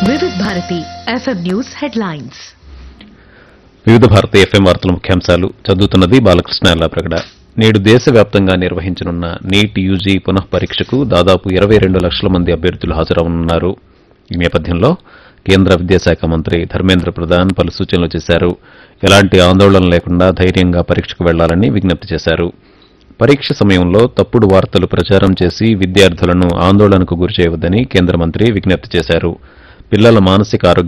వివిధ Bharati FM news headlines వివిధ Bharati FM వార్తల ముఖ్యాంశాలు చదువుతున్నది బాలకృష్ణ ఎల్లాప్రగడ నేడు దేశవ్యాప్తంగా నిర్వహించనున్న నీట్ యూజీ పునః పరీక్షకు దాదాపు ఇరవై రెండు లక్షల మంది అభ్యర్థులు హాజరవనున్నారు ఈ నేపథ్యంలో కేంద్ర విద్యాశాఖ మంత్రి ధర్మేంద్ర ప్రధాన్ పలు సూచనలు చేశారు ఎలాంటి ఆందోళన లేకుండా ధైర్యంగా పరీక్షకు వెళ్లాలని విజ్ఞప్తి చేశారు పరీక్ష సమయంలో తప్పుడు వార్తలు ప్రచారం చేసి విద్యార్థులను ఆందోళనకు గురిచేయవద్దని కేంద్ర మంత్రి విజ్ఞప్తి చేశారు పిల్లల మానసిక ఆరోగ్యం